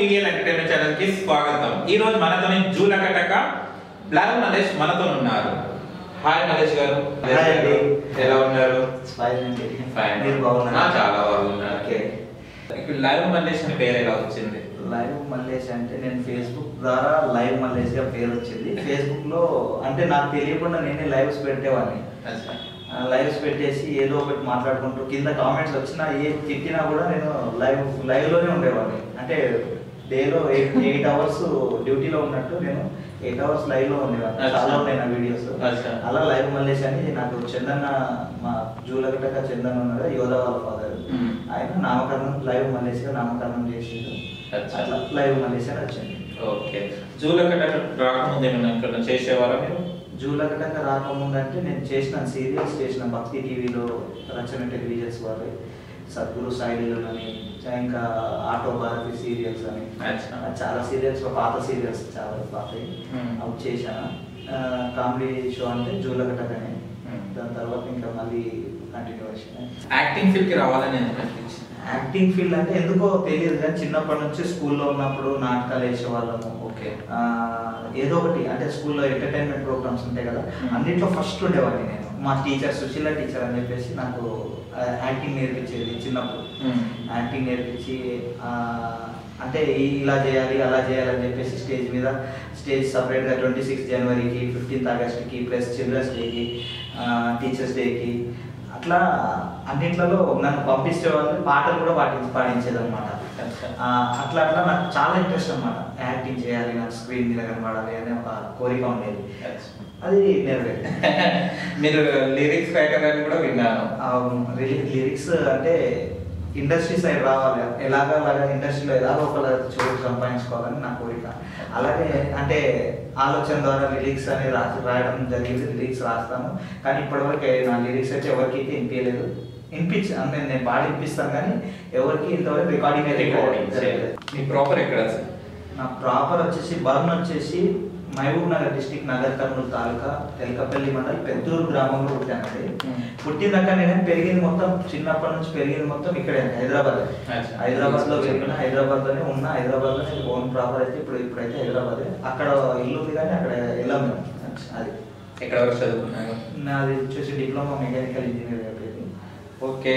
PVL entertainment channel కి స్వాగతం ఈ రోజు మనతోనే జూలకటక బ్లాక్ మలేష్ మనతో ఉన్నారు హాయ్ మలేష్ గారు హాయ్ అండి. ఎలా ఉన్నారు ఫైన్ అండి ఫైన్ మీరు బాగున్నారా చాలా బాగున్నారు ఓకే ఇప్పుడు లైవ్ మలేష్ అని పేరు ఎలా వచ్చింది లైవ్ మల్లేష్ అంటే నేను ఫేస్బుక్ ద్వారా లైవ్ మల్లేష్ గా పేరు వచ్చింది ఫేస్బుక్ లో అంటే నాకు తెలియకుండా నేనే లైవ్స్ పెట్టేవాడిని అచ్చా. ఆ, లైవ్స్ పెట్టేసి ఏదో ఒకటి మాట్లాడుకుంటూ కింద కామెంట్స్ వచ్చినా ఏ తిట్టినా కూడా నేను లైవ్ లైవ్ లోనే ఉండేవాడిని అంటే డేలో ఎయిట్ ఎయిట్ అవర్స్ డ్యూటీలో ఉన్నట్టు నేను ఎయిట్ అవర్స్ లైవ్ లో ఉండేవాడిని అచ్చా. చాలా ఉన్నాయి నా వీడియోస్ అచ్చా. అలా లైవ్ మల్లేష్ అని నాకు చందన్న మా జూలగడ్డక చందన్ ఉన్నాడు యోధా వాళ్ళ ఫాదర్ మ్మ్. ఆయన నామకరణం లైవ్ మల్లేష్ గా నామకరణం చేసిండు అచ్చా. అట్లా లైవ్ మల్లేష్ అని వచ్చింది ఓకే జూలకటక రాకముందు ఏమైనా ఇక్కడ చేసేవారా మీరు జూలగడ్డక రాకముందు అంటే నేను చేసిన సీరియల్స్ చేసిన భక్తి టీవీలో రచన టెలివిజన్స్ వారి సద్గురు సాయిలు అని ఇంకా ఆటో భారతి సీరియల్స్ అని అచ్చా. చాలా సీరియల్స్ పాత సీరియల్స్ చాలా పాతవి మ్మ్. అవి చేశాను కామెడీ షో అంటే జూలగడ్డకనే మ్మ్. దాని తర్వాత ఇంకా మళ్ళీ కంటిన్యూషన్ యాక్టింగ్ ఫీల్డ్ కి రావాలని ఎందుకు అనిపించింది యాక్టింగ్ ఫీల్డ్ అంటే ఎందుకో తెలియదు కానీ చిన్నప్పటి నుంచి స్కూల్లో ఉన్నప్పుడు నాటకాలు వేసేవాళ్ళము ఓకే ఆ, ఏదో ఒకటి అంటే స్కూల్లో ఎంటర్టైన్మెంట్ ప్రోగ్రామ్స్ ఉంటాయి కదా Hmm. అన్నిట్లో ఫస్ట్ ఉండేవాడిని నేను మా టీచర్ సుశీల టీచర్ అని చెప్పేసి నాకు యాక్టింగ్ నేర్పించేది చిన్నప్పుడు మ్మ్. యాక్టింగ్ నేర్పించి ఆ, అంటే ఈ- ఇలా చేయాలి అలా చేయాలి అని చెప్పేసి స్టేజ్ మీద స్టేజ్ సపరేట్గా ట్వంటీ సిక్స్ జనవరికి ఫిఫ్టీన్త్ ఆగస్ట్కి ప్లస్ చిల్డ్రన్స్ డేకి టీచర్స్ డేకి అట్లా అన్నిట్లలో నన్ను పంపించే వాళ్ళు పాటలు కూడా పాటి పాడించేది అనమాట అచ్చా. అట్లా అట్లా నాకు చాలా ఇంట్రెస్ట్ అనమాట యాక్టింగ్ చేయాలి నాకు స్క్రీన్ మీద కనబడాలి అనే ఒక కోరిక ఉండేది అచ్చా. అది నెరవేరు మీరు లిరిక్స్ రైటర్ అని కూడా విన్నాను లిరిక్స్ అంటే ఇండస్ట్రీ సైడ్ రావాలి ఎలాగో అలాగా ఇండస్ట్రీలో ఎలాగో ఒక చోటు సంపాదించుకోవాలని నా కోరిక అలాగే అంటే ఆలోచన ద్వారా లిరిక్స్ అనేది రాసి రాయడం జరిగింది లిరిక్స్ రాస్తాను కానీ ఇప్పటివరకు నా లిరిక్స్ అయితే ఎవరికైతే వినిపించలేదు వినిపించ అంటే నేను పాడి వినిపిస్తాను కానీ ఎవరికి ఇంతవరకు రికార్డింగ్ అయితే రికార్డింగ్ జరగలేదు. మీ ప్రాపర్ ఎక్కడ అసలు నా ప్రాపర్ వచ్చేసి బర్న్ వచ్చేసి మహబూబ్ నగర్ డిస్టిక్ నగర్ కర్నూలు తాలూకా తెలకపల్లి మండల్ పెద్దూరు గ్రామంలో పుట్టానండి Hmm. పుట్టినాక నేను పెరిగింది మొత్తం చిన్నప్పటి నుంచి పెరిగింది మొత్తం ఇక్కడే హైదరాబాద్ అచ్చా. హైదరాబాద్ లో పెరిగిన హైదరాబాద్ లోనే ఉన్నా హైదరాబాద్ లో ఓన్ ప్రాపర్ అయితే ఇప్పుడు ఇప్పుడైతే హైదరాబాద్ అక్కడ ఇల్లు ఉంది కానీ అక్కడ వెళ్ళాం మేము అది ఎక్కడ వరకు చదువుకున్నారు నాది వచ్చేసి డిప్లొమా మెకానికల్ ఇంజనీర్ అయిపోయింది ఓకే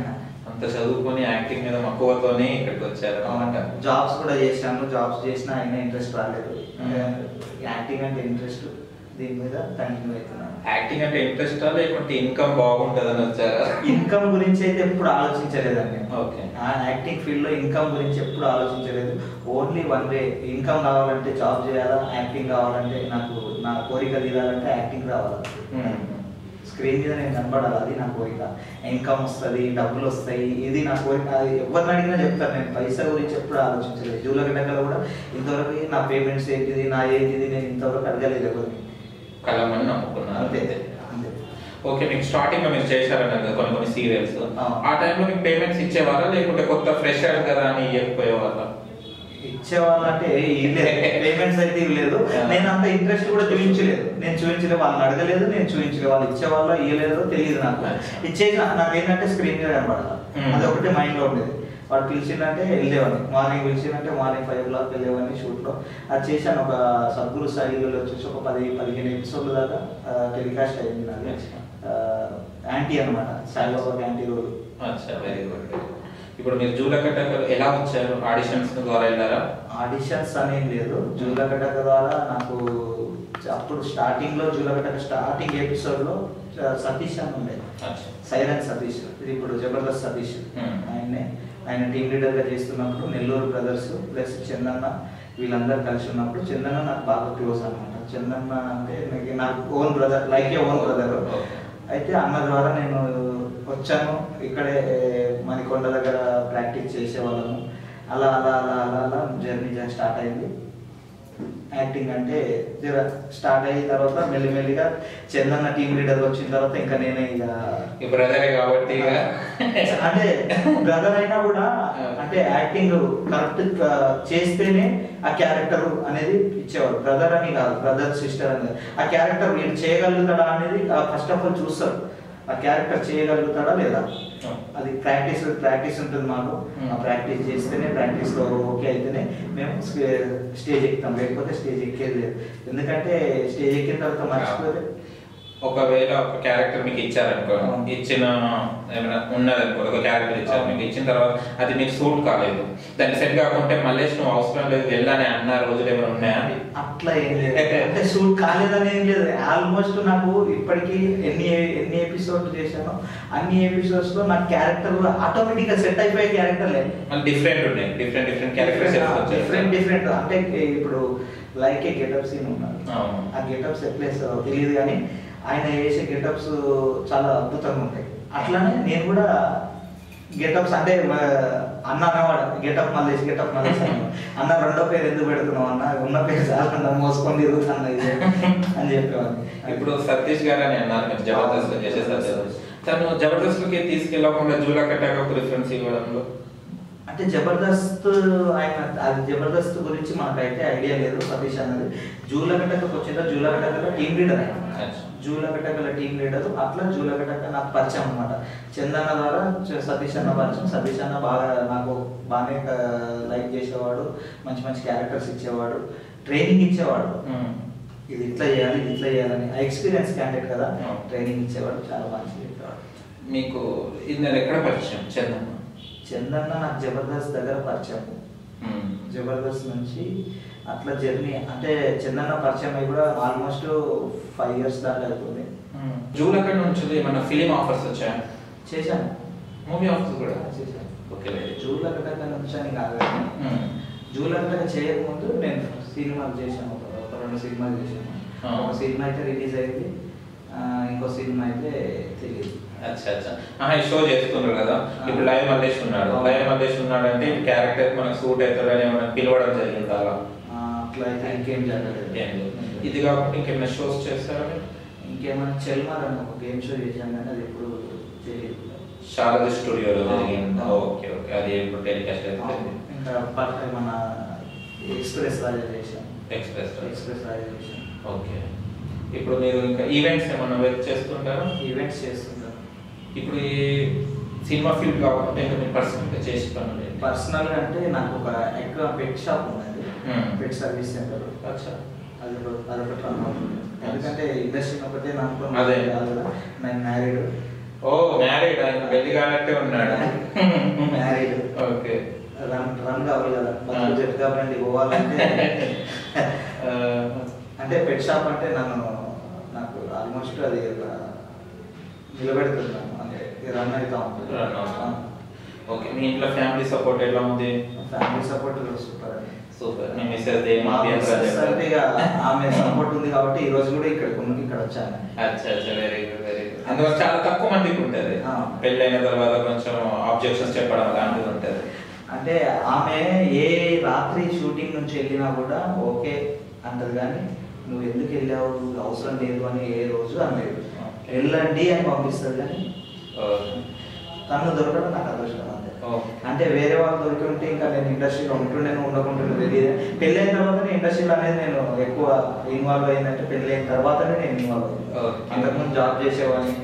అంత చదువుకొని యాక్టింగ్ మీద మక్కువతోనే ఇక్కడికి వచ్చారు అనమాట జాబ్స్ కూడా చేశాను జాబ్స్ చేసినా అయినా ఇంట్రెస్ట్ రాలేదు Hmm. యాక్టింగ్ అంటే ఇంట్రెస్ట్ దీని మీద కంటిన్యూ అవుతున్నాను యాక్టింగ్ అంటే ఇంట్రెస్ట్ లేకుంటే ఇన్కమ్ బాగుంటుందని వచ్చారా ఇన్కమ్ గురించి అయితే ఎప్పుడు ఆలోచించలేదండి ఓకే ఆ యాక్టింగ్ ఫీల్డ్ లో ఇన్కమ్ గురించి ఎప్పుడు ఆలోచించలేదు ఓన్లీ వన్ వే ఇన్కమ్ రావాలంటే జాబ్ చేయాలా యాక్టింగ్ కావాలంటే నాకు నా కోరిక తీరాలంటే యాక్టింగ్ రావాలి స్క్రీన్ మీద నేను కనబడాలి అది నా కోరిక ఇన్కమ్ వస్తుంది డబ్బులు వస్తాయి ఇది నా కోరిక అది ఎవరిని అడిగినా చెప్తాను నేను పైసా గురించి ఎప్పుడు ఆలోచించలేదు జూలగడ్డకలో కూడా ఇంతవరకు నా పేమెంట్స్ ఏంటిది నా ఏంటిది నేను ఇంతవరకు అడగలేదు ఎవరిని కలమని నమ్ముకున్నారు అంతే అంతే ఓకే మీకు స్టార్టింగ్ లో మీరు చేశారన్నారు కదా కొన్ని కొన్ని సీరియల్స్ ఆ. ఆ టైంలో మీకు పేమెంట్స్ ఇచ్చేవారా లేకుంటే కొత్త ఫ్రెషర్ కదా అని ఇవ్వకపోయేవాళ్ళ ఇచ్చేవాళ్ళంటే ఇవ్వలేదు పేమెంట్స్ అయితే ఇవ్వలేదు Yeah. నేను అంత ఇంట్రెస్ట్ కూడా చూపించలేదు నేను చూపించలేదు వాళ్ళని అడగలేదు నేను చూపించలేదు వాళ్ళు ఇచ్చేవాళ్ళో ఇవ్వలేదో తెలియదు నాకు Achha. ఇచ్చేసి నాకు ఏంటంటే స్క్రీన్ మీద కనపడాలి Hmm. అది ఒకటి మైండ్ లో ఉండేది వాడు పిలిచిందంటే వెళ్ళేవాడిని మార్నింగ్ పిలిచిందంటే మార్నింగ్ ఫైవ్ క్లాక్ వెళ్ళేవాడిని షూట్ లో అది చేశాను ఒక సద్గురు స్థాయిలో వచ్చేసి ఒక పది పదిహేను ఎపిసోడ్ల దాకా టెలికాస్ట్ అయింది నాది Achha. యాంటీ అనమాట సాయిబాబా యాంటీ రోల్ అచ్చా వెరీ గుడ్ ఇప్పుడు మీరు జూలకట్టకు ఎలా వచ్చారు ఆడిషన్స్ ద్వారా వెళ్ళారా ఆడిషన్స్ అనేం లేదు జూలగడ్డక ద్వారా నాకు అప్పుడు స్టార్టింగ్ లో జూలగడ్డక స్టార్టింగ్ ఎపిసోడ్ లో ఆ, సతీష్ అని ఉండే అచ్చా సైలెంట్ సతీష్ ఇది ఇప్పుడు జబర్దస్త్ సతీష్ Hmm. ఆయన్నే ఆయన టీమ్ లీడర్ గా చేస్తున్నప్పుడు నెల్లూరు బ్రదర్స్ ప్లస్ చందన్న వీళ్ళందరూ కలిసి ఉన్నప్పుడు చందన్న నాకు బాగా క్లోజ్ అనమాట చందన్న అంటే నాకు- నాకు own brother like a own brother Okay. అయితే అన్న ద్వారా నేను వచ్చాను ఇక్కడే మణికొండ దగ్గర ప్రాక్టీస్ చేసేవాళ్ళము అలా అలా అలా అలా అలా జర్నీ స్టార్ట్ అయింది యాక్టింగ్ అంటే జర స్టార్ట్ అయిన తర్వాత మెల్లిమెల్లిగా చందన్న టీమ్ లీడర్ వచ్చిన తర్వాత ఇంకా నేనే ఇక ఈ బ్రదరే కాబట్టి ఇక అంటే బ్రదర్ అయినా కూడా అంటే యాక్టింగ్ కరెక్ట్ చేస్తేనే ఆ క్యారెక్టర్ అనేది ఇచ్చేవాడు బ్రదర్ అని కాదు బ్రదర్ సిస్టర్ అని కాదు. ఆ క్యారెక్టర్ వీడు చేయగలుగుతాడా అనేది ఫస్ట్ ఆఫ్ ఆల్ చూస్తారు ఆ క్యారెక్టర్ చేయగలుగుతాడా లేదా Oh. అది ప్రాక్టీస్ ప్రాక్టీస్ ఉంటుంది మాకు Hmm. ఆ ప్రాక్టీస్ చేస్తేనే ప్రాక్టీస్ లో ఓకే అయితేనే మేము స్టేజ్ ఎక్కుతాం లేకపోతే స్టేజ్ ఎక్కేది లేదు ఎందుకంటే స్టేజ్ ఎక్కిన తర్వాత మర్చిపోతే ఒకవేళ ఒక క్యారెక్టర్ మీకు ఇచ్చారనుకో ఆ. ఇచ్చిన ఏమైనా ఉన్నదనుకో ఒక క్యారెక్టర్ ఇచ్చారు ఆ. మీకు ఇచ్చిన తర్వాత అది మీకు సూట్ కాలేదు దానికి సెట్ కాకుంటే మళ్ళీ నువ్వు అవసరం లేదు వెళ్ళని అన్న రోజులు ఏమైనా ఉన్నాయా అట్లా ఏం లేదు అంటే షూట్ కాలేదని ఏం లేదు ఆల్మోస్ట్ నాకు ఇప్పటికీ ఎన్ని ఎన్ని ఎపిసోడ్ చేశానో అన్ని ఎపిసోడ్స్ లో నాకు క్యారెక్టర్ ఆటోమేటిక్ గా సెట్ అయిపోయే క్యారెక్టర్ లేదు మళ్ళీ డిఫరెంట్ ఉన్నాయి different different characters different different అంటే ఇప్పుడు లైక్ ఏ గెటప్ సీన్ ఉన్నాడు అవును. ఆ గెటప్స్ ఎట్లా వేస్తారో తెలియదు కానీ ఆయన వేసే గెటప్స్ చాలా అద్భుతంగా ఉంటాయి అట్లానే నేను కూడా గెటప్స్ అంటే మా అన్న అన్నవాడు గెటప్ మళ్ళీ గెటప్ మళ్ళీ అన్న రెండో పేరు ఎందుకు పెడుతున్నావు అన్న ఉన్న పేరు చాలా అన్న మోసుకొని తిరుగుతున్నా ఇది అని చెప్పేవాడిని ఇప్పుడు సతీష్ గారు అని అన్నారు మీరు జబర్దస్త్ లో చేసే సతీష్ తను జబర్దస్త్ లోకి తీసుకెళ్ళకుండా జూలా కట్టాక ప్రిఫరెన్స్ ఇవ్వడంలో అంటే జబర్దస్త్ ఆయన అది జబర్దస్త్ గురించి మనకైతే ఐడియా లేదు సతీష్ అన్నది జూలగడ్డకు వచ్చిందా జూలగడ్డలో టీమ్ లీడర్ ఆయన అచ్చా. జూలగడ్డగల టీం లీడర్ అట్లా జూలగడ్డక నాకు పరిచయం అనమాట చందన్న ద్వారా చ- సతీష్ అన్న పరిచయం సతీష్ అన్న బాగా నాకు బాగానే లైక్ చేసేవాడు మంచి మంచి క్యారెక్టర్స్ ఇచ్చేవాడు ట్రైనింగ్ ఇచ్చేవాడు ఉమ్. ఇది ఇట్లా చేయాలి ఇది ఇట్లా చేయాలని ఎక్స్పీరియన్స్ క్యాండిడేట్ కదా అవును. ట్రైనింగ్ ఇచ్చేవాడు చాలా మంచిగా చెప్పేవాడు మీకు ఇది నేను ఎక్కడ పరిచయం చందన్న చందన్న నాకు జబర్దస్త్ దగ్గర పరిచయం ఉమ్. జబర్దస్త్ నుంచి అట్లా జర్నీ అంటే చందన్న పరిచయం అయి కూడా ఆల్మోస్ట్ ఫైవ్ ఇయర్స్ దాకా అవుతుంది ఉమ్. జూలకడ్ నుంచి ఏమైనా ఫిలిం ఆఫర్స్ వచ్చాయా చేశాను మూవీ ఆఫర్స్ కూడా చేశాను ఓకే వెరీ జూలగడ్డ నుంచి అని కాదు కానీ ఉమ్. జూలగడ్డ చేయకముందు నేను సినిమాలు చేశాను ఒక ఒక రెండు సినిమాలు చేశాను ఆ. ఒక సినిమా అయితే రిలీజ్ అయింది ఆ, ఇంకో సినిమా అయితే తెలియదు అచ్చా అచ్చా ఆహా ఈ షో చేస్తున్నారు కదా ఆ. ఇప్పుడు లైవ్ మల్లేష్ ఉన్నాడు అవును. లైవ్ మల్లేష్ ఉన్నాడు అంటే క్యారెక్టర్ మనకు సూట్ అవుతాడని ఏమైనా పిలవడం జరిగింది అలా ఆ, అట్లా అయితే ఇంకేం జరగలేదు ఏం లేదు. ఇది కాకుండా ఇంకేమైనా షోస్ చేస్తారా మీరు? ఇంకేమైనా చెల్మార్ అని ఒక గేమ్ షో చేశాను కానీ అది ఎప్పుడు తెలియదు శారద స్టూడియోలో ఆ. జరిగింది ఆ. ఓకే ఓకే అది ఇప్పుడు టెలికాస్ట్ అవుతుంది ఇంకా పక్క మన ఎక్స్ప్రెస్ రాజా చేశాను ఎక్స్ప్రెస్ ఎక్స్ప్రెస్ రాజా చేశాను ఓకే ఇప్పుడు మీరు ఇంకా ఈవెంట్స్ ఏమన్నా వర్క్ చేస్తుంటారా ఈవెంట్స్ చేస్తుంటాను ఇప్పుడు ఈ సినిమా ఫీల్డ్ కాకుండా ఇంకా మీరు పర్సనల్గా చేసి పనులు ఏంటి? పర్సనల్ గా అంటే నాకు ఒక ఎక్కువ పెట్ షాప్ ఉన్నది Hmm. పెట్ సర్వీస్ సెంటర్ అచ్చా అది ఒక- అదొకటి రన్ అవుతుంది ఎందుకంటే ఇండస్ట్రీ ఒకటే నాకు అదే. కాదు కదా నేను మ్యారీడ్ ఓ మ్యారీడ్ ఆయన పెళ్లి కానట్టే ఉన్నాడు మ్యారీడ్ ఓకే రన్ రన్ కావాలి కదా Ah. బతుకు జట్టు కాబట్టి పోవాలంటే ఆ, అంటే పెట్ షాప్ అంటే నన్ను నాకు ఆల్మోస్ట్ అది ఒక నిలబెడుతున్నాను అంటే రన్ అవుతా ఉంటుంది Run అవుతా. ఓకే మీ ఇంట్లో ఫ్యామిలీ సపోర్ట్ ఎలా ఉంది ఫ్యామిలీ సపోర్ట్ సూపర్ అండి సూపర్ మీ మిస్సెస్ ఏం మా అభ్యంతరాలు sister అంటే ఇక లేవా? ఆమె సపోర్ట్ ఉంది కాబట్టి ఈ రోజు కూడా ఇక్కడ కొన్ని ఇక్కడ వచ్చాను అచ్చా అచ్చా వెరీ గుడ్ వెరీ గుడ్ అందులో చాలా తక్కువ మందికి ఉంటుంది ఆ. పెళ్ళైన తర్వాత కొంచెం ఆబ్జెక్షన్స్ చెప్పడం అలాంటిది ఉంటుంది అంటే ఆమె ఏ రాత్రి షూటింగ్ నుంచి వెళ్ళినా కూడా ఓకే అంటది కానీ నువ్వు ఎందుకు వెళ్ళావు అవసరం లేదు అని ఏ రోజు అనలేదు ఓకే. వెళ్ళండి అని పంపిస్తుంది కానీ తను దొరకడం నాకు అదృష్టం అంతే ఓకే. అంటే వేరే వాళ్ళు దొరికి ఉంటే ఇంకా నేను ఇండస్ట్రీలో ఉంటుండే ఉండకుంటుండే తెలియదు పెళ్ళి అయిన తర్వాతనే ఇండస్ట్రీలో అనేది నేను ఎక్కువ ఇన్వాల్వ్ అయిందంటే పెళ్ళి అయిన తర్వాతనే నేను ఇన్వాల్వ్ అయ్యాను ఓకే. అంతకుముందు జాబ్ చేసేవాడిని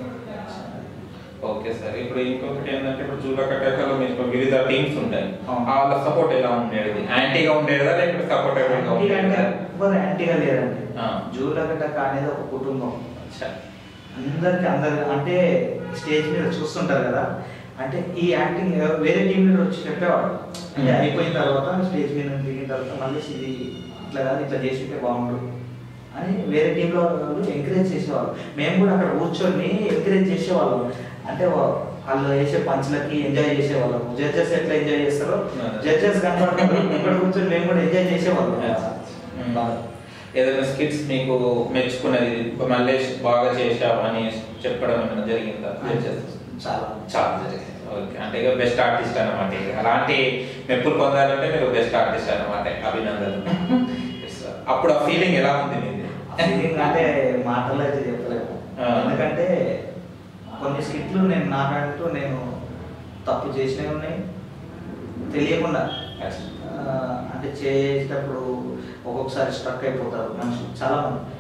ఓకే సార్ ఇప్పుడు ఇంకొకటి ఏంటంటే ఇప్పుడు జూలా కట్టాకలో మీకు వివిధ టీమ్స్ ఉంటాయి అవును. వాళ్ళ సపోర్ట్ ఎలా ఉండేది యాంటీగా ఉండేదా లేకపోతే సపోర్టివ్గా యాంటీ అంటే ఉండేదా ఎవ్వరు యాంటీగా లేరండి ఆ. జూలగడ్డ అనేది ఒక కుటుంబం అచ్చా. అందరికి అందరు అంటే స్టేజ్ మీద చూస్తుంటారు కదా అంటే ఈ యాక్టింగ్ వేరే టీం లీడర్ వచ్చి చెప్పేవాడు అంటే Hmm. అయిపోయిన తర్వాత స్టేజ్ మీద నుంచి దిగిన తర్వాత మళ్ళీ ఇది ఇట్లా కాదు ఇట్లా చేసి ఉంటే బాగుండు అని వేరే టీంలో వాళ్ళు ఎంకరేజ్ చేసేవాళ్ళు మేము కూడా అక్కడ కూర్చొని ఎంకరేజ్ చేసేవాళ్ళం అంటే వా- వాళ్ళు వేసే పంచులకి ఎంజాయ్ చేసేవాళ్ళం జడ్జెస్ ఎట్లా ఎంజాయ్ చేస్తారో Hmm. జడ్జెస్ కనపడతారు ఇక్కడ కూర్చొని మేము కూడా ఎంజాయ్ చేసేవాళ్ళం Hmm. బాగా. ఏదైనా స్కిట్స్ మీకు మెచ్చుకున్నది మల్లేష్ బాగా చేశావు అని చెప్పడం ఏమైనా జరిగిందా చాలా చాలా జరిగింది ఓకే అంటే ఇక బెస్ట్ ఆర్టిస్ట్ అన్నమాట ఇక అలాంటి మెప్పులు పొందాలంటే మీరు బెస్ట్ ఆర్టిస్ట్ అన్నమాట అభినందనలు Yes, sir. అప్పుడు ఆ ఫీలింగ్ ఎలా ఉంది మీది ఫీలింగ్ అంటే మాటలు అయితే చెప్పలేము ఆ. ఎందుకంటే కొన్ని స్కిట్లు నేను నాకంటూ నేను తప్పు చేసినవి ఉన్నాయి తెలియకుండా ఆ, అంటే చేసేటప్పుడు ఒక్కొక్కసారి స్ట్రక్ అయిపోతారు మనుషులు చాలా మంది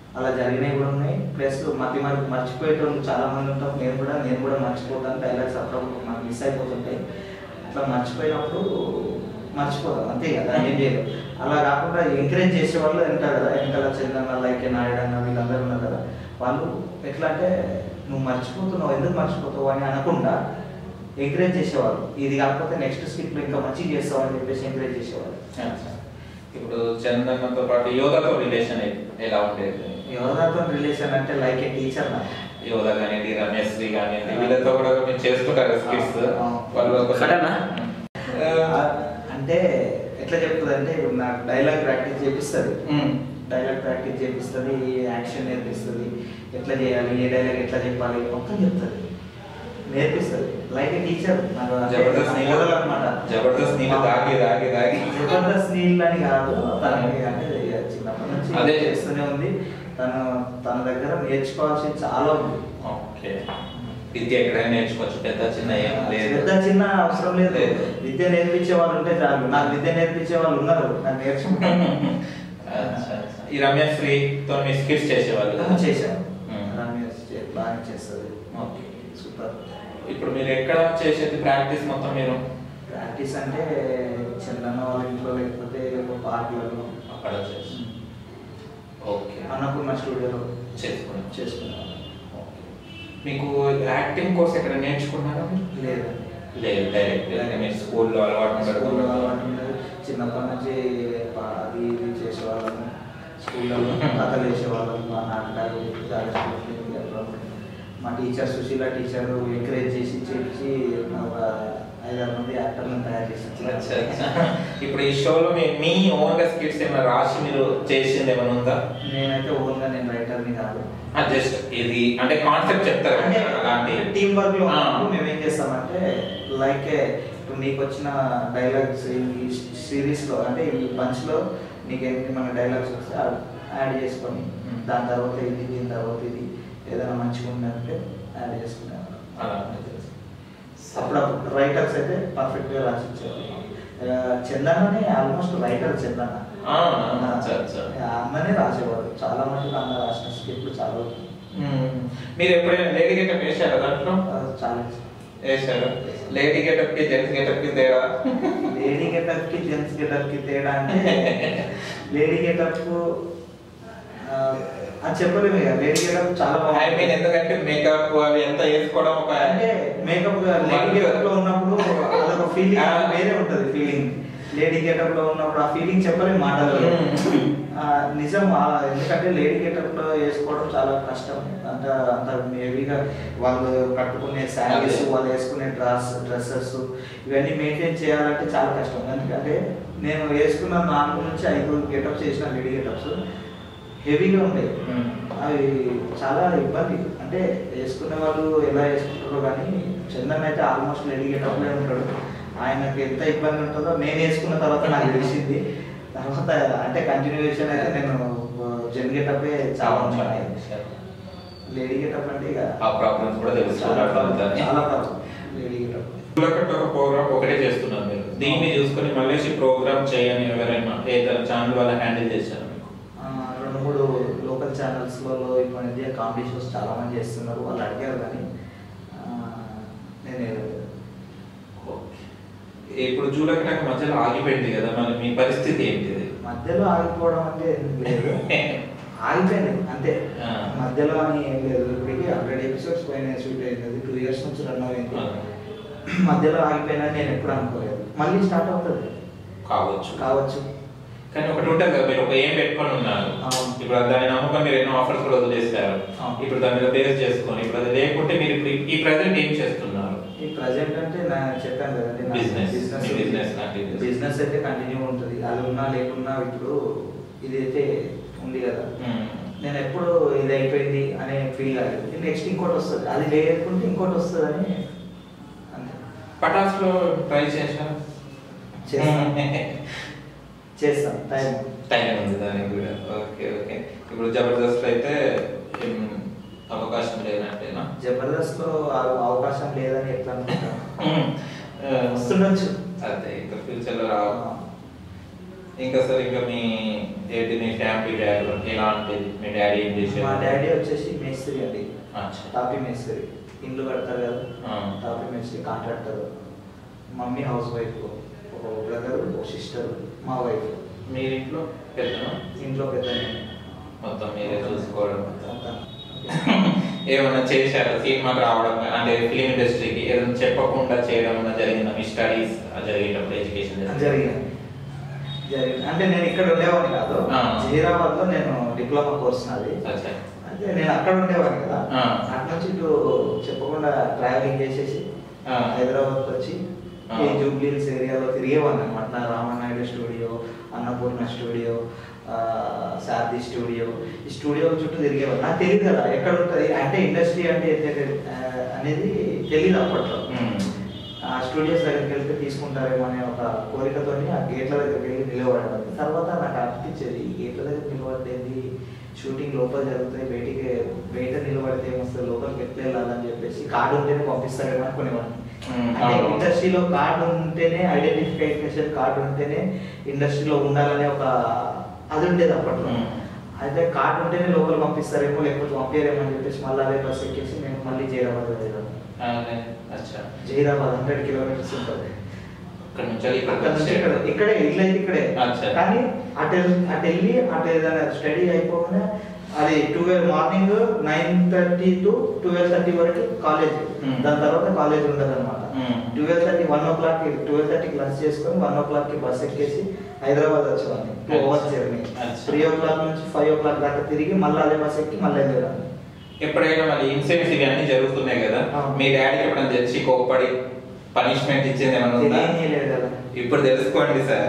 అలా జరిగినవి కూడా ఉన్నాయి ప్లస్ మధ్య మధ్య మర్చిపోయేటోళ్ళు చాలా మంది ఉంటాం నేను కూడా నేను కూడా మర్చిపోతాను డైలాగ్స్ అప్పుడప్పుడు మనకు మిస్ అయిపోతుంటాయి అట్లా మర్చిపోయినప్పుడు మర్చిపోతాం అంతే కదా ఏం చేయలేదు అలా కాకుండా ఎంకరేజ్ చేసే వాళ్ళు ఉంటారు కదా వెనకాల చందన్న లైక్ నాయుడు అన్న వీళ్ళందరూ ఉన్నారు కదా వాళ్ళు ఎట్లా అంటే నువ్వు మర్చిపోతున్నావు ఎందుకు మర్చిపోతావు అని అనకుండా ఎంకరేజ్ చేసేవాళ్ళు ఇది కాకపోతే నెక్స్ట్ స్కిట్లో ఇంకా మంచిగా చేస్తావు అని చెప్పేసి ఎంకరేజ్ చేసేవాళ్ళు ఇప్పుడు చందన్నతో పాటు యోగాతో రిలేషన్ ఎలా ఉండేది ఎవరితో రిలేషన్ అంటే లైక్ ఏ టీచర్ నా యోగా కానివ్వండి రమేష్ శ్రీ కానివ్వండి వీళ్ళతో కూడా మీరు చేస్తుంటారు స్కిట్స్ ఆ. వాళ్ళు ఒక సరేనా? ఆ, అంటే ఎట్లా చెప్తుంది అంటే ఇప్పుడు నాకు డైలాగ్ ప్రాక్టీస్ చేపిస్తుంది ఉమ్. డైలాగ్ ప్రాక్టీస్ చేపిస్తుంది యాక్షన్ నేర్పిస్తుంది ఎట్లా చేయాలి ఏ డైలాగ్ ఎట్లా చెప్పాలి మొత్తం చెప్తుంది నేర్పిస్తుంది లైక్ ఏ టీచర్ నాకు జబర్దస్త్ నీళ్ళు అనమాట జబర్దస్త్ నీళ్ళు దాగి దాగి దాగి జబర్దస్త్ నీళ్ళు అని కాదు తనకి అంటే ఇక చిన్నప్పటి నుంచి అదే. చేస్తూనే ఉంది తను తన దగ్గర నేర్చుకోవాల్సింది చాలా ఉంది ఓకే విద్య ఎక్కడైనా నేర్చుకోవచ్చు పెద్ద చిన్న ఏం లేదు పెద్ద చిన్న అవసరం లేదు లేదు. విద్య నేర్పించే వాళ్ళు ఉంటే చాలు నాకు విద్య నేర్పించే వాళ్ళు ఉన్నారు నాకు నేర్చుకుంటాను అచ్చా, అచ్చా. ఈ రమేష్ శ్రీతో మీ స్కిట్స్ చేసేవాళ్ళు కదా? చేశాను ఉమ్. రమేష్ చే- బాగా చేస్తుంది ఓకే. సూపర్ ఇప్పుడు మీరు ఎక్కడ చేసేది ప్రాక్టీస్ మొత్తం మీరు ప్రాక్టీస్ అంటే చందన వాళ్ళ ఇంట్లో లేకపోతే పార్కులలో అక్కడ చేసి ఓకే అన్నపూర్ణ స్టూడియోలో చేసుకున్నాం చేసుకున్నాను ఓకే. మీకు యాక్టింగ్ కోర్స్ ఎక్కడ నేర్చుకున్నారా మీరు? లేదండి లేదు డైరెక్ట్ మీరు స్కూల్లో అలవాటు స్కూల్లో ఉండదు అలవాటు ఉండదు. చిన్నప్పటి నుంచి పా- అది ఇది చేసేవాళ్ళము స్కూల్లో కథలు వేసేవాళ్ళము మా నాటకాలు రాజకీయాలు అప్పుడప్పుడు. మా టీచర్ సుశీల టీచర్ ఎంకరేజ్ చేసి చేసి ఒక ఐదారు మంది యాక్టర్లను తయారు అచ్చా, చేసి అచ్చా. ఇప్పుడు ఈ షోలో మీ మీ ఓన్ గా స్కిట్స్ ఏమైనా రాసి మీరు చేసింది ఏమైనా ఉందా నేనైతే ఓన్గా నేను రైటర్ని కాదు జస్ట్ ఇది అంటే కాన్సెప్ట్ చెప్తారు అంటే అలాంటి టీం వర్క్ లో ఆ. ఉన్నప్పుడు మేము ఏం చేస్తామంటే లైక్ ఇప్పుడు నీకు వచ్చిన డైలాగ్స్ ఈ సిరీస్ లో అంటే ఈ బంచ్ లో నీకు ఏంటి మన డైలాగ్స్ వస్తే యాడ్ చేసుకొని Hmm. దాని తర్వాత ఇది దీని తర్వాత ఇది ఏదైనా మంచిగా ఉందంటే యాడ్ చేసుకున్నాను అలా. అప్పుడప్పుడు రైటర్స్ అయితే పర్ఫెక్ట్ గా రాసిచ్చేవాళ్ళు ఆ, చందననే ఆల్మోస్ట్ రైటర్ చందన ఆ, అచ్చా, అచ్చా. అన్ననే రాసేవాడు చాలా మంది అన్న రాసిన స్క్రిప్ట్లు చాలా ఉన్నాయి. మ్మ్. మీరు ఎప్పుడైనా లేడీ గెటప్ వేశారా దాంట్లో ఆ, చాలా వేశారు లేడీ గెటప్ కి జెంట్స్ గెటప్ కి తేడా లేడీ గెటప్ కి జెంట్స్ గెటప్ కి తేడా అంటే లేడీ గెటప్ అది చెప్పలేము ఇక లేడీ గెటప్ చాలా ఐ మీన్ బాగుంది ఎందుకంటే మేకప్ అవి ఎంత వేసుకోవడం ఒక అంటే మేకప్ లేడీ గెటప్ లో ఉన్నప్పుడు అదొక ఫీలింగ్ ఆ. వేరే ఉంటది ఫీలింగ్ లేడీ గెటప్ లో ఉన్నప్పుడు ఆ ఫీలింగ్ చెప్పలేము మాటలలో మ్మ్. ఆ, నిజం ఆ, ఎందుకంటే లేడీ గెటప్ లో వేసుకోవడం చాలా కష్టం అంత అంత హెవీగా వాళ్ళు కట్టుకునే శారీస్ అదే. వాళ్ళు వేసుకునే డ్రెస్ డ్రెస్సెస్ ఇవన్నీ మెయింటైన్ చేయాలంటే చాలా కష్టం ఎందుకంటే నేను వేసుకున్న నాలుగు నుంచి ఐదు గెటప్స్ చేసిన లేడీ గెటప్స్ హెవీగా ఉండేవి మ్మ్. అవి చాలా ఇబ్బంది అంటే వేసుకునే వాళ్ళు ఎలా వేసుకుంటారో కానీ చందన్ అయితే ఆల్మోస్ట్ లేడీ గెటప్లే ఉంటాడు ఆయనకి ఎంత ఇబ్బంది ఉంటుందో నేను వేసుకున్న తర్వాత నాకు తెలిసింది తర్వాత అంటే కంటిన్యూషన్ అయితే నేను జెన్ గెటపే చాలా ఉన్నాయి లేడీ గెటప్ అంటే ఇక ఆ ప్రాబ్లమ్స్ కూడా తెలుసు చాలా problem, చాలా ప్రాబ్లం లేడీ గెటప్ ఒక ప్రోగ్రామ్ ఒకటే చేస్తున్నారు మీరు దీన్ని చూసుకొని మళ్ళీ ప్రోగ్రామ్ చేయని ఎవరైనా ఏదైనా ఛానల్ వల్ల హ్యాండిల్ చేశారు మీకు రెండు మూడు లోకల్ ఛానల్స్లలో ఈ మధ్య కామెడీ షోస్ చాలా మంది చేస్తున్నారు వాళ్ళు అడిగారు కానీ ఆ, నేను ఇప్పుడు జూలకటాక మధ్యలో ఆగిపోయింది కదా మరి మీ పరిస్థితి ఏంటిది మధ్యలో ఆగిపోవడం అంటే ఏం లేదు ఆగిపోయింది అంతే ఆ. మధ్యలో అని ఏం లేదు ఇప్పటికి హండ్రెడ్ ఎపిసోడ్స్ పైన షూట్ అయింది టూ ఇయర్స్ నుంచి రన్ అయింది ఆ. మధ్యలో ఆగిపోయినా నేను ఎప్పుడు అనుకోలేదు మళ్ళీ స్టార్ట్ అవుతుంది కావచ్చు కావచ్చు కానీ ఒకటి ఉంటుంది కదా మీరు ఒక ఏం పెట్టుకొని ఉన్నారు అవును. ఇప్పుడు దాని నమ్మకం మీరు ఎన్నో ఆఫర్స్ కూడా వదిలేస్తారు అవును. ఇప్పుడు దాని మీద బేస్ చేసుకొని ఇప్పుడు అది లేకుంటే మీరు ఇప్పుడు ఈ ప్రజెంట్ ఏం చేస్తున్నారు ఈ ప్రజెంట్ అంటే నా చెప్పాను కదండి నా Business. business మీ business continue. బిజినెస్ అయితే కంటిన్యూ ఉంటుంది అది ఉన్నా లేకున్నా ఇప్పుడు ఇదైతే ఉంది కదా మ్మ్. నేను ఎప్పుడు ఇది అయిపోయింది అనే ఫీల్ కాలేదు నెక్స్ట్ ఇంకోటి వస్తుంది అది లేకుంటే ఇంకోటి వస్తుంది అని అంతే పటాస్ లో ట్రై చేశారు చేస్తాం చేస్తాం టైం టైం ఉంది దానికి కూడా ఓకే ఓకే ఇప్పుడు జబర్దస్త్ అయితే ఏం అవకాశం లేనట్టేనా జబర్దస్త్ లో ఆ- అవకాశం లేదని ఎట్లా అనుకుంటాను ఆ, వస్తుండొచ్చు అదే ఇంకా ఫ్యూచర్ లో రావు ఇంకా సార్ ఇంకా మీ ఏంటి నీ ఫ్యామిలీ బ్యాక్గ్రౌండ్ ఎలాంటిది మీ డాడీ ఏం చేసేది మా డాడీ వచ్చేసి మేస్త్రి అండి అచ్చా. తాపీ మేస్త్రి ఇండ్లు కడతారు కదా ఆ. తాపీ మేస్త్రి కాంట్రాక్టర్ మమ్మీ హౌస్ వైఫ్ ఒక బ్రదర్ ఒక సిస్టర్ మా వైఫ్ మీరు ఇంట్లో పెద్దనా ఇంట్లో పెద్ద నేను. మొత్తం మీరే చూసుకోవడం మొత్తం. ఏమన్నా చేశారా సినిమాకి రావడం అంటే ఫిలిం ఇండస్ట్రీకి ఏదైనా చెప్పకుండా చేయడం అన్నా జరిగిందా మీ స్టడీస్ జరిగేటప్పుడు ఎడ్యుకేషన్ జరిగింది జరిగింది అంటే నేను ఇక్కడ ఉండేవాడిని కాదు ఆ. హైదరాబాద్ లో నేను డిప్లొమా కోర్స్ నాది అచ్చా అంటే నేను అక్కడ ఉండేవాడిని కదా ఆ. అటు నుంచి ఇటు చెప్పకుండా ట్రావెలింగ్ చేసేసి ఆ. హైదరాబాద్ వచ్చి ఆ. ఈ జూబ్లీహిల్స్ ఏరియాలో తిరిగేవాడిని అనమాట నా రామనాయుడు స్టూడియో అన్నపూర్ణ స్టూడియో ఆ, శారది స్టూడియో ఈ స్టూడియో చుట్టూ తిరిగేవాడిని నాకు తెలియదు కదా ఎక్కడ ఉంటుంది అంటే ఇండస్ట్రీ అంటే ఏంటి, ఆ, అనేది తెలియదు అప్పట్లో మ్మ్. ఆ స్టూడియోస్ దగ్గరికి వెళ్తే తీసుకుంటారేమో అనే ఒక కోరికతో ఆ గేట్ల దగ్గరికి వెళ్ళి నిలబడేవాడిని తర్వాత నాకు అనిపించేది ఈ గేట్ల దగ్గర నిలబడేది షూటింగ్ లోపల జరుగుతాయి బయటికి బయట నిలబడితే ఏమొస్తుంది లోపలికి ఎట్లా వెళ్ళాలని చెప్పేసి కార్డు ఉంటేనే పంపిస్తారేమో అనుకునేవాడిని మ్మ్. అంటే అవును. ఇండస్ట్రీలో కార్డు ఉంటేనే ఐడెంటిఫికేషన్ కార్డు ఉంటేనే ఇండస్ట్రీలో ఉండాలనే ఒక అది ఉండేది అప్పట్లో మ్మ్. అయితే కార్డు ఉంటేనే లోపల పంపిస్తారేమో లేకపోతే పంపించారేమో అని చెప్పేసి మళ్ళీ అదే బస్ ఎక్కేసి నేను మళ్ళీ జైరాబాద్ వెళ్ళాను అదే, అచ్చా జైరాబాద్ హండ్రెడ్ కిలోమీటర్స్ ఉంటుంది ఇక్కడ నుంచి వెళ్ళి ఇక్కడికి అక్కడ నుంచి వచ్చే- ఇక్కడ ఇక్కడే ఇల్లు అయితే ఇక్కడే అచ్చా. కానీ అటు వెళ్ళి- అటు వెళ్ళి అటు ఏదైనా స్టడీ అయిపోగానే అది twelve morning nine thirty to twelve thirty వరకు కాలేజ్ Hmm. దాని తర్వాత కాలేజ్ ఉండదు అనమాట Hmm. Twelve thirty one o'clock twelve థర్టీకి లంచ్ చేసుకొని వన్ ఓ క్లాక్ కి బస్ ఎక్కేసి హైదరాబాద్ వచ్చేవాడిని టూ అచ్చా. అవర్స్ జర్నీ అచ్చా. త్రీ ఓ క్లాక్ నుంచి ఫైవ్ ఓ క్లాక్ దాకా తిరిగి మళ్ళీ అదే బస్ ఎక్కి మళ్ళీ వెళ్ళేదాన్ని ఎప్పుడైనా మళ్ళీ ఇన్సిడెంట్స్ ఇవన్నీ జరుగుతున్నాయి కదా ఆ. మీ డాడీకి ఎప్పుడైనా తెచ్చి కోపడి పనిష్మెంట్ ఇచ్చేది ఏమైనా ఉందా తెలియలేదు కదా ఇప్పుడు తెలుసుకోండి సార్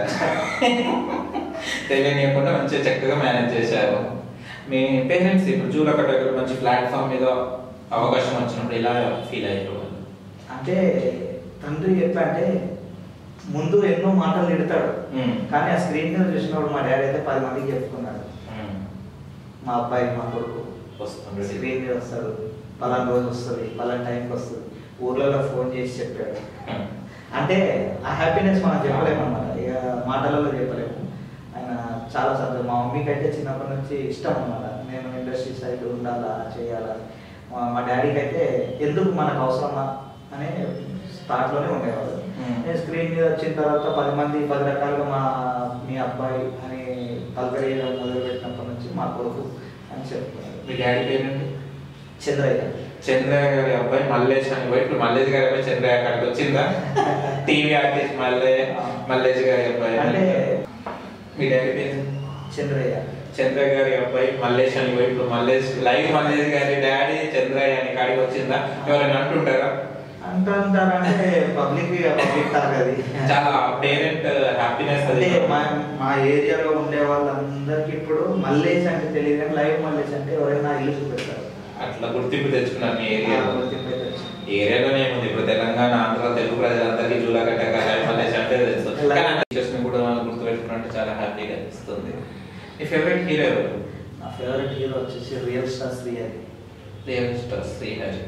తెలియనియకుండా మంచిగా చక్కగా మేనేజ్ చేశారు మీ పేరెంట్స్ ఇప్పుడు జూలకట్ట మంచి ప్లాట్ఫామ్ మీద అవకాశం వచ్చినప్పుడు ఇలా ఫీల్ అయ్యారు వాళ్ళు? అంటే తండ్రి ఎట్లా అంటే ముందు ఎన్నో మాటలు తిడతాడు మ్మ్. కానీ ఆ స్క్రీన్ మీద చూసినప్పుడు మా డాడీ అయితే పది మందికి చెప్పుకున్నాడు మ్మ్. మా అబ్బాయి మా కొడుకు వస్తుంది స్క్రీన్ మీద వస్తాడు పలానా రోజు వస్తుంది పలానా టైంకి వస్తుంది ఊర్లలో ఫోన్ చేసి చెప్పాడు మ్మ్. అంటే ఆ హ్యాపీనెస్ మనం చెప్పలేము అన్నమాట ఇక మాటలలో చెప్పలేము ఆయన చాలా సంతోషం మా మమ్మీకి అయితే చిన్నప్పటి నుంచి ఇష్టం అన్నమాట నేను ఇండస్ట్రీ సైడ్ ఉండాలా చేయాలా మా మా డాడీకి అయితే ఎందుకు మనకు అవసరమా అనే స్టార్ట్లోనే ఉండేవాడు Hmm. నేను స్క్రీన్ మీద వచ్చిన తర్వాత పది మంది పది రకాలుగా మా మీ అబ్బాయి అని పలకరియడం మొదలు పెట్టినప్పటి నుంచి మా కొడుకు అని చెప్తున్నారు మీ డాడీ పేరేంటి చంద్రయ్య చంద్రయ్య గారి అబ్బాయి మల్లేష్ అని పోయి ఇప్పుడు మల్లేష్ గారి అబ్బాయి చంద్రయ్య అక్కడికి వచ్చిందా టీవీ ఆర్టిస్ట్ మల్లే మల్లేష్ గారి అబ్బాయి అంటే మీ డాడీ పేరు చంద్రయ్య చంద్ర గారి అబ్బాయి మల్లేష్ అని పోయి ఇప్పుడు మల్లేష్ లైవ్ మల్లేష్ గారి డాడీ చంద్రయ్య అని కాడికి వచ్చిందా ఎవరైనా అంటుంటారా అంటారంటే పబ్లిక్ పబ్లిక్ టాక్ అది చాలా పేరెంట్ హ్యాపీనెస్ అది అంటే మా మా ఏరియాలో ఉండే వాళ్ళందరికీ ఇప్పుడు మల్లేష్ అంటే తెలియదు కానీ లైవ్ మల్లేష్ అంటే ఎవరైనా ఇల్లు చూపెడతారు అట్లా గుర్తింపు తెచ్చుకున్నారు మీ ఏరియాలో ఆ, గుర్తింపు అయితే వచ్చింది. ఏరియాలోనే ఏముంది ఇప్పుడు తెలంగాణ ఆంధ్ర తెలుగు ప్రజలందరికీ జూలకట్ట లైవ్ మల్లేష్ అంటే తెలుసు కానీ ఆ టీచర్స్ ని కూడా గుర్తుపెట్టుకున్నట్టు చాలా హ్యాపీగా అనిపిస్తుంది మీ ఫేవరెట్ హీరో ఎవరు నా ఫేవరెట్ హీరో వచ్చేసి రియల్ స్టార్ శ్రీ అది రియల్ స్టార్ శ్రీహరి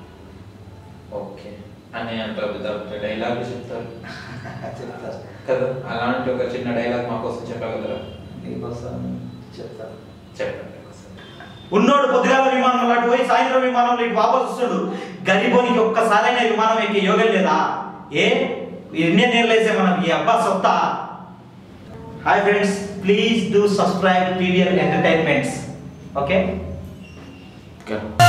ఓకే అని అంటారు డైలాగ్ చెప్తారు చెప్తారు కదా అలాంటి ఒక చిన్న డైలాగ్ మా కోసం చెప్పగలరా నీకోసం చెప్తారు చెప్పండి ఒకసారి. ఉన్నోడు పొద్దుగాల విమానంలో అటు పోయి సాయంత్రం విమానంలో ఇటు వాపస్ వస్తాడు గరిబోనికి ఒక్కసారైనా విమానం ఎక్కి యోగం లేదా ఏ ఇండియన్ ఎయిర్లైన్స్ మనం ఈ అబ్బా సొత్త hi friends please do subscribe PVL entertainments okay Okay.